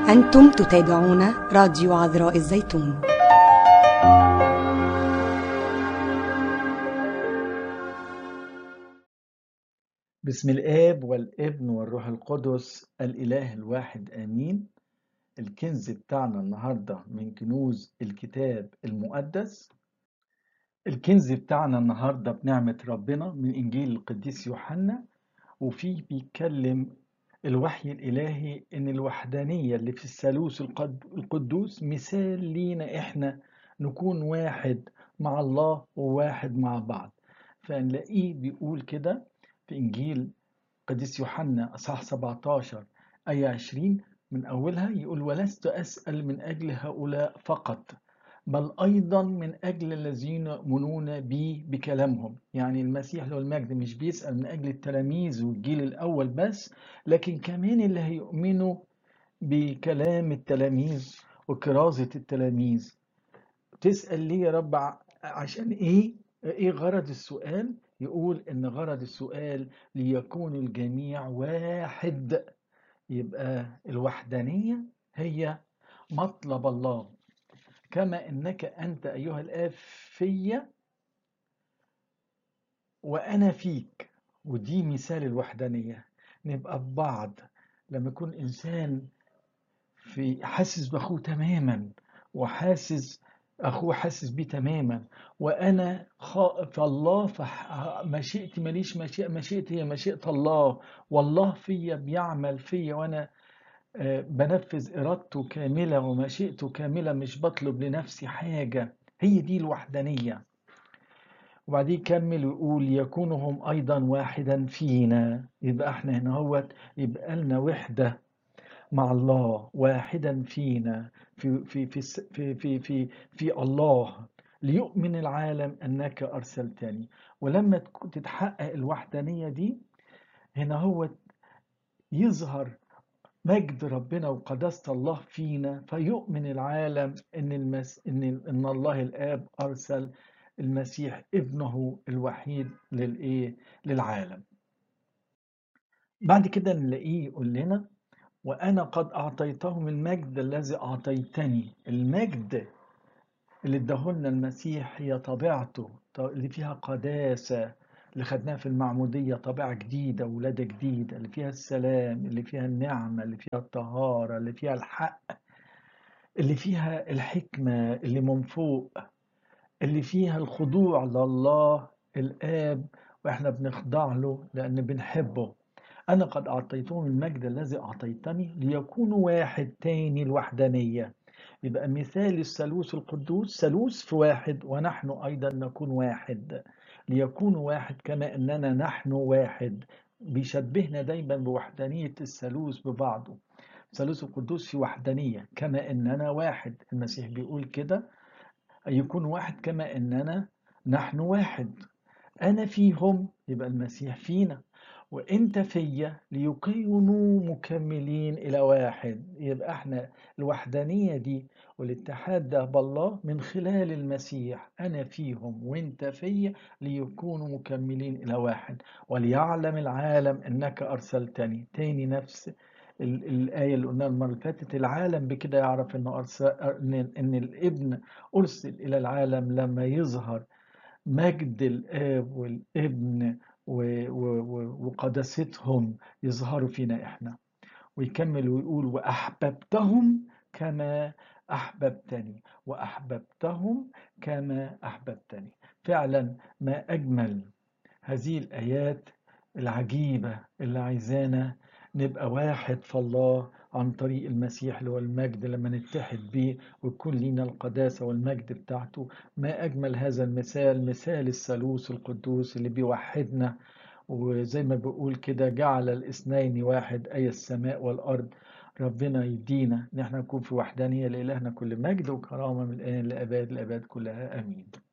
أنتم تتابعون راديو عذراء الزيتون بسم الآب والابن والروح القدس الإله الواحد آمين الكنز بتاعنا النهاردة من كنوز الكتاب المقدس الكنز بتاعنا النهاردة بنعمة ربنا من إنجيل القديس يوحنا وفيه بيتكلم الوحي الإلهي إن الوحدانية اللي في الثالوث القد- القدوس مثال لينا إحنا نكون واحد مع الله وواحد مع بعض فنلاقيه بيقول كده في إنجيل قديس يوحنا أصحاح 17 آية 20 من أولها يقول ولست أسأل من أجل هؤلاء فقط بل أيضا من أجل الذين يؤمنون بي بكلامهم يعني المسيح له المجد مش بيسأل من أجل التلاميذ والجيل الأول بس لكن كمان اللي هيؤمنوا بكلام التلاميذ وكرازة التلاميذ تسأل ليه يا رب ع- عشان إيه؟ إيه غرض السؤال؟ يقول إن غرض السؤال ليكون الجميع واحد يبقى الوحدانية هي مطلب الله كما إنك أنت أيها الآب في وأنا فيك ودي مثال الوحدانية نبقى ببعض لما يكون إنسان في حاسس بأخوه تماما وحاسس أخوه حاسس بيه تماما وأنا خا- في الله فح- مشيئتي ماليش مشيئة مشيئتي هي مشيئة الله والله فيا بيعمل فيا وأنا آه، بنفذ إرادته كاملة ومشيئته كاملة مش بطلب لنفسي حاجة هي دي الوحدانية وبعدين يكمل ويقول يكونوا هم أيضا واحدا فينا يبقى احنا هنا هوت يبقى لنا وحدة مع الله واحدا فينا في في في الس- في في في, في الله ليؤمن العالم أنك أرسلتني ولما تك- تتحقق الوحدانية دي هنا هو يظهر مجد ربنا وقداسة الله فينا فيؤمن العالم ان المس... ان ان الله الاب ارسل المسيح ابنه الوحيد للايه للعالم بعد كده نلاقيه يقول لنا وانا قد اعطيتهم المجد الذي اعطيتني المجد اللي اداهولنا المسيح هي طبيعته ط- اللي فيها قداسة اللي خدناها في المعمودية طبيعة جديدة ولادة جديدة اللي فيها السلام اللي فيها النعمة اللي فيها الطهارة اللي فيها الحق اللي فيها الحكمة اللي من فوق اللي فيها الخضوع لله الآب وإحنا بنخضع له لأن بنحبه أنا قد أعطيتهم المجد الذي أعطيتني ليكونوا واحد تاني الوحدانية يبقى مثال الثالوث القدوس ثالوث في واحد ونحن أيضا نكون واحد ليكونوا واحد كما أننا نحن واحد بيشبهنا دايما بوحدانية الثالوث ببعضه الثالوث القدوس في وحدانية كما أننا واحد المسيح بيقول كده يكون واحد كما أننا نحن واحد أنا فيهم يبقى المسيح فينا وانت فيا ليكونوا مكملين الى واحد يبقى احنا الوحدانيه دي والاتحاد ده بالله من خلال المسيح انا فيهم وانت فيا ليكونوا مكملين الى واحد وليعلم العالم انك ارسلتني تاني نفس ال- الآية اللي قلناها المرة اللي فاتت العالم بكده يعرف إنه أرسل إن إن الابن أرسل إلى العالم لما يظهر مجد الآب والابن و- و- و- وقداستهم يظهروا فينا إحنا ويكمل ويقول وأحببتهم كما أحببتني وأحببتهم كما أحببتني فعلا ما أجمل هذه الآيات العجيبة اللي عايزانا نبقى واحد في الله عن طريق المسيح اللي هو المجد لما نتحد بيه ويكون لينا القداسة والمجد بتاعته ما أجمل هذا المثال مثال الثالوث القدوس اللي بيوحدنا وزي ما بيقول كده جعل الاثنين واحد أي السماء والأرض ربنا يدينا إن احنا نكون في وحدانية لإلهنا كل مجد وكرامة من الآن لأباد الأباد كلها آمين